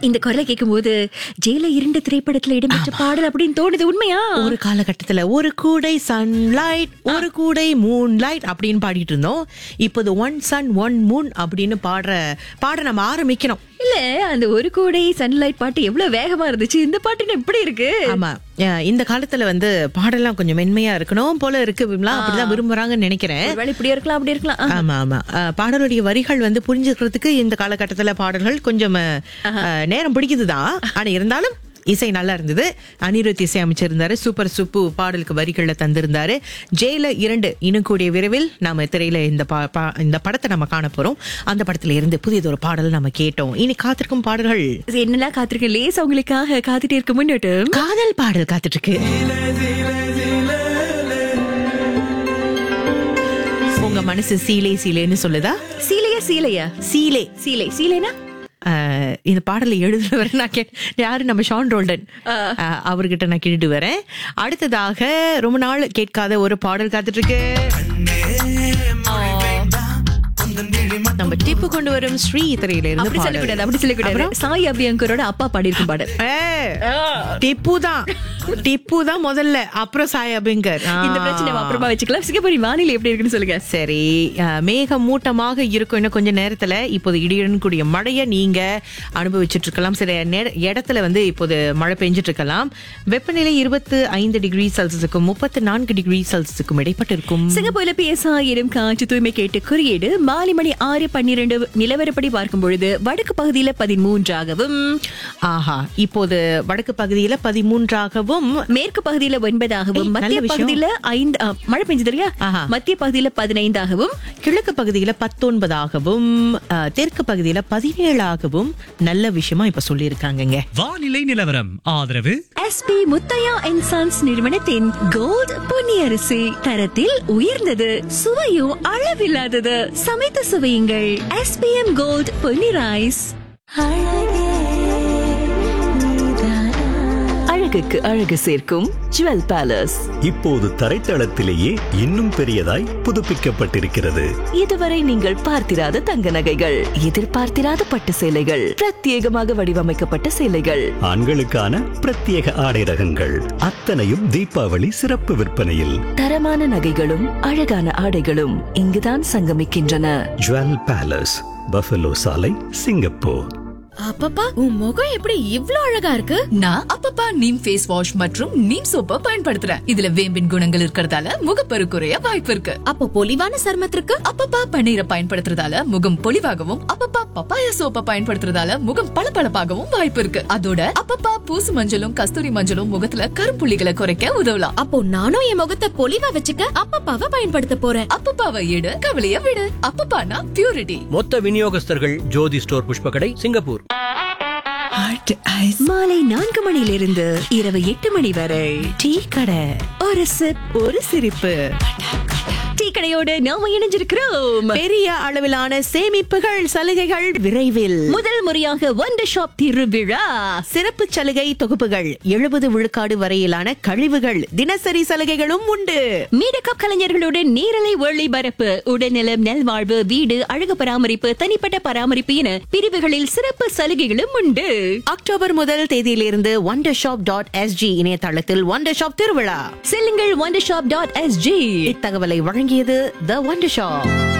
இந்த குரலை கேட்கும் போது ஜெயில இரண்டு திரைப்படத்துல இடம்பெற்ற பாடல் அப்படின்னு தோணுது உண்மையா ஒரு காலகட்டத்துல ஒரு கூடை சன்லைட் ஒரு கூடை மூன் லைட் அப்படின்னு பாடிட்டு இருந்தோம் இப்போது ஒன் சன் ஒன் மூன் அப்படின்னு பாடுற பாட நம்ம ஆரம்பிக்கணும் இல்ல அந்த ஒரு கூடை சன்லைட் பாட்டு எவ்வளவு வேகமா இருந்துச்சு இந்த பாட்டு எப்படி இருக்கு ஆமா அஹ் இந்த காலத்துல வந்து பாடலாம் கொஞ்சம் மென்மையா இருக்கணும் போல இருக்கு விமலா அப்படிதான் விரும்புறாங்கன்னு நினைக்கிறேன் ஒருவேளை இப்படி இருக்கலாம் அப்படி இருக்கலாம் ஆ. ஆமா ஆமா அஹ் பாடலுடைய வரிகள் வந்து புரிஞ்சுக்கிறதுக்கு இந்த காலகட்டத்துல பாடல்கள் கொஞ்சம் அஹ், நேரம் பிடிக்குதுதான் ஆனா இருந்தாலும் இசை நல்லா இருந்தது அனிருத் இசை அமைச்சிருந்தாரு சூப்பர் சுப்பு பாடலுக்கு வரிகளை தந்திருந்தாரு ஜெயில இரண்டு இன்னும் கூடிய விரைவில் நாம திரையில இந்த பா- பா- இந்த படத்தை நம்ம காண போறோம் அந்த படத்துல இருந்து புதியதொரு பாடல் நம்ம கேட்டோம் இனி காத்திருக்கும் பாடல்கள் என்னெல்லாம் காத்திருக்க லேஸ் அவங்களுக்காக காத்துட்டே இருக்க முன்னோட்டு காதல் பாடல் காத்துட்டு இருக்கு உங்க மனசு சீலை சீலைன்னு சொல்லுதா சீலையா சீலையா சீலை சீலை சீலைனா ஆஹ் இந்த பாடலை எழுதுறவர் நான் கே யாரு நம்ம ஷான் ரோல்டன் ஆஹ் அவர்கிட்ட நான் கேட்டுட்டு வரேன் அடுத்ததாக ரொம்ப நாள் கேட்காத ஒரு பாடல் காத்துட்டு இருக்கு நம்ம டிப்பு கொண்டு வரும் ஸ்ரீ திரையில இருந்து அப்படி பாடல். சொல்லக்கூடாது அப்படி சொல்லக்கூடாது சாய் அபியங்கரோட அப்பா பாடியிருக்கும் பாடல் ஏய், டிப்பு தான் டிப்பு தான் முதல்ல அப்புறம் சாய் அபிங்கர் இந்த பிரச்சனை நம்ம அப்புறமா வச்சுக்கலாம் சிங்கப்பூரி வானிலை எப்படி இருக்குன்னு சொல்லுங்க சரி அஹ், மேகம் மூட்டமாக இருக்கும் இன்னும் கொஞ்ச நேரத்துல இப்போது இடியுடன் கூடிய மழையை நீங்க அனுபவிச்சுட்டு இருக்கலாம் சில நேர- இடத்துல வந்து இப்போது மழை பெஞ்சிட்டு இருக்கலாம் வெப்பநிலை இருபத்து ஐந்து டிகிரி செல்சியஸுக்கும் முப்பத்து நான்கு டிகிரி செல்சியஸுக்கும் இடைப்பட்டு இருக்கும் சிங்கப்பூர்ல பிஎஸ்ஆ எனும் காற்று தூய்மை கேட்டு குறியீடு மாலை மணி ஆறு பன்னிரண்டு நிலவரப்படி பார்க்கும் பொழுது வடக்கு பகுதியில பதிமூன்றாகவும் ஆஹா இப்போது வடக்கு பகுதியில பதிமூன்றாகவும் மேற்கு பகுதியில ஒன்பதாகவும் ஏய், நல்ல மத்திய விஷயம். பகுதியில ஐந்து ஆ, மழை பெஞ்சது இல்லையா ஆஹா. மத்திய பகுதியில பதினைந்தாகவும் கிழக்கு பகுதியில பத்தொன்பதாகவும் அஹ், தெற்கு பகுதியில பதினேழாகவும் நல்ல விஷயமா இப்ப சொல்லியிருக்காங்கங்க வானிலை நிலவரம் ஆதரவு எஸ்பி முத்தையா அண்ட் சன்ஸ் நிறுவனத்தின் கோல்ட் பொன்னியரிசி தரத்தில் உயர்ந்தது சுவையும் அளவில்லாதது சமைத்து சுவையுங்கள் எஸ்பிஎம் கோல்ட் பொன்னி ரைஸ் அழகுக்கு அழகு சேர்க்கும் ஜுவல் பேலஸ் இப்போது தரைத்தளத்திலேயே இன்னும் பெரியதாய் புதுப்பிக்கப்பட்டிருக்கிறது இதுவரை நீங்கள் பார்த்திராத தங்க நகைகள் எதிர்பார்த்திராத பட்டு சேலைகள் பிரத்யேகமாக வடிவமைக்கப்பட்ட சேலைகள் ஆண்களுக்கான பிரத்யேக ஆடை ரகங்கள் அத்தனையும் தீபாவளி சிறப்பு விற்பனையில் தரமான நகைகளும் அழகான ஆடைகளும் இங்குதான் சங்கமிக்கின்றன ஜுவல் பேலஸ் பஃபலோ சாலை சிங்கப்பூர் அப்பப்பா உன் முகம் எப்படி இவ்ளோ அழகா இருக்கு நான் அப்பப்பா நீம் ஃபேஸ் வாஷ் மற்றும் நீம் சோப்பை பயன்படுத்துறேன் இதுல வேம்பின் குணங்கள் இருக்கறதால முகப்பரு குறைய வாய்ப்பு இருக்கு அப்போ பொலிவான சருமத்திற்கு அப்பப்பா பன்னீரை பயன்படுத்துறதால முகம் பொலிவாகவும் அப்பப்பா பப்பாயா சோப்பை பயன்படுத்துறதால முகம் பளபளப்பாகவும் வாய்ப்பு இருக்கு அதோட அப்பப்பா பூசு மஞ்சளும் கஸ்தூரி மஞ்சளும் முகத்துல கரும்புள்ளிகளை குறைக்க உதவலாம் அப்போ நானும் என் முகத்தை பொலிவா வச்சுக்க அப்பப்பாவை பயன்படுத்த போறேன் அப்பப்பாவை எடு கவலைய விடு அப்பப்பானா பியூரிட்டி மொத்த விநியோகஸ்தர்கள் ஜோதி ஸ்டோர் புஷ்பகடை சிங்கப்பூர் மாலை நான்கு மணியிலிருந்து இரவு எட்டு மணி வரை டீ கடை ஒரு சிப் ஒரு சிரிப்பு டீ கடையோடு நாம இணைஞ்சிருக்கிறோம் பெரிய அளவிலான சேமிப்புகள் சலுகைகள் விரைவில் முதல் முறையாக ஒண்டர் ஷாப் திருவிழா சிறப்பு சலுகை தொகுப்புகள் எழுபது விழுக்காடு வரையிலான கழிவுகள் தினசரி சலுகைகளும் உண்டு மீடக்கப் கலைஞர்களுடன் நேரலை ஒளிபரப்பு உடல்நலம் நல்வாழ்வு வீடு அழகு பராமரிப்பு தனிப்பட்ட பராமரிப்பு என பிரிவுகளில் சிறப்பு சலுகைகளும் உண்டு அக்டோபர் முதல் தேதியிலிருந்து ஒண்டர் ஷாப் டாட் எஸ்ஜி இணையதளத்தில் ஒண்டர் ஷாப் திருவிழா செல்லுங்கள் ஒண்டர் ஷாப் டாட் எஸ்ஜி இத்தகவலை வழங்கியது த ஒண்டர் ஷாப்